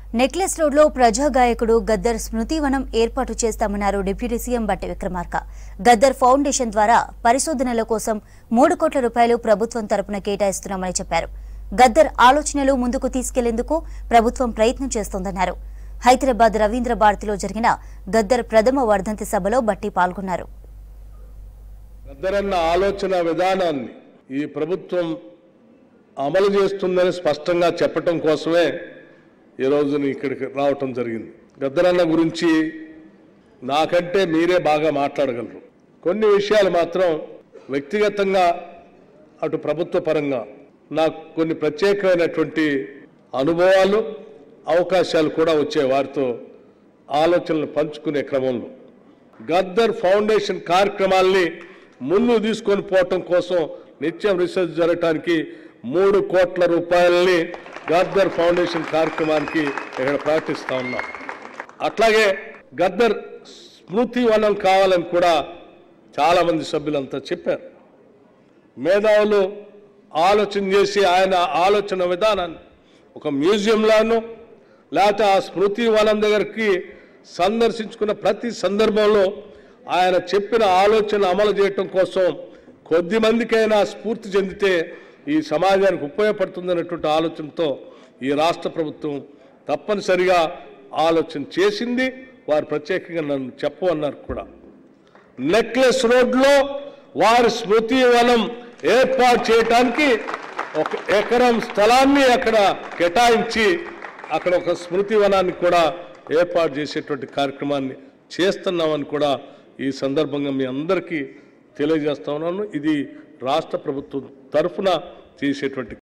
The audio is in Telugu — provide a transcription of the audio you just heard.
నెక్లెస్ రోడ్లో ప్రజా గాయకుడు గద్దర్ స్మృతివనం ఏర్పాటు చేస్తామన్నారు డిప్యూటీ సీఎం బట్టి విక్రమార్క గద్దర్ ఫౌండేషన్ ద్వారా పరిశోధనల కోసం మూడు కోట్ల రూపాయలు ప్రభుత్వం తరపున కేటాయిస్తున్నామని చెప్పారు గద్దర్ ఆలోచనలు ముందుకు తీసుకెళ్లేందుకు ప్రభుత్వం ప్రయత్నం చేస్తోందన్నారు హైదరాబాద్ రవీంద్ర భారతిలో జరిగిన గద్దర్ ప్రథమ వర్ధంతి సభలో బట్టి పాల్గొన్నారు గద్దరన్న ఆలోచన విధానాన్ని ఈ ప్రభుత్వం అమలు చేస్తుందని స్పష్టంగా చెప్పటం కోసమే ఈరోజు నేను ఇక్కడికి రావటం జరిగింది గద్దరన్న గురించి నాకంటే మీరే బాగా మాట్లాడగలరు కొన్ని విషయాలు మాత్రం వ్యక్తిగతంగా అటు ప్రభుత్వ పరంగా నాకు కొన్ని ప్రత్యేకమైనటువంటి అనుభవాలు అవకాశాలు కూడా వచ్చే వారితో ఆలోచనలు పంచుకునే క్రమంలో గద్దర్ ఫౌండేషన్ కార్యక్రమాల్ని ముందు తీసుకొని పోవటం కోసం నిత్యం రీసెర్చ్ జరగటానికి మూడు కోట్ల రూపాయలని గద్దర్ ఫౌండేషన్ కార్యక్రమానికి ఇక్కడ ప్రకటిస్తా ఉన్నాం అట్లాగే గద్దర్ స్మృతి వనం కావాలని కూడా చాలా మంది సభ్యులంతా చెప్పారు మేధావులు ఆలోచన చేసి ఆయన ఆలోచన విధానాన్ని ఒక మ్యూజియంలాను లేకపోతే ఆ స్మృతి వనం దగ్గరికి సందర్శించుకున్న ప్రతి సందర్భంలో ఆయన చెప్పిన ఆలోచన అమలు చేయటం కోసం కొద్ది మందికైనా స్ఫూర్తి చెందితే ఈ సమాజానికి ఉపయోగపడుతుందనేటువంటి ఆలోచనతో ఈ రాష్ట్ర ప్రభుత్వం తప్పనిసరిగా ఆలోచన చేసింది వారు ప్రత్యేకంగా నన్ను చెప్పమన్నారు కూడా నెక్లెస్ రోడ్లో వారి స్మృతి వనం ఏర్పాటు చేయటానికి ఒక ఎకరం స్థలాన్ని అక్కడ కేటాయించి అక్కడ ఒక స్మృతి వనాన్ని కూడా ఏర్పాటు చేసేటువంటి కార్యక్రమాన్ని చేస్తున్నామని కూడా ఈ సందర్భంగా మీ అందరికీ తెలియజేస్తా ఉన్నాను ఇది రాష్ట్ర ప్రభుత్వం తరఫున చేసేటువంటి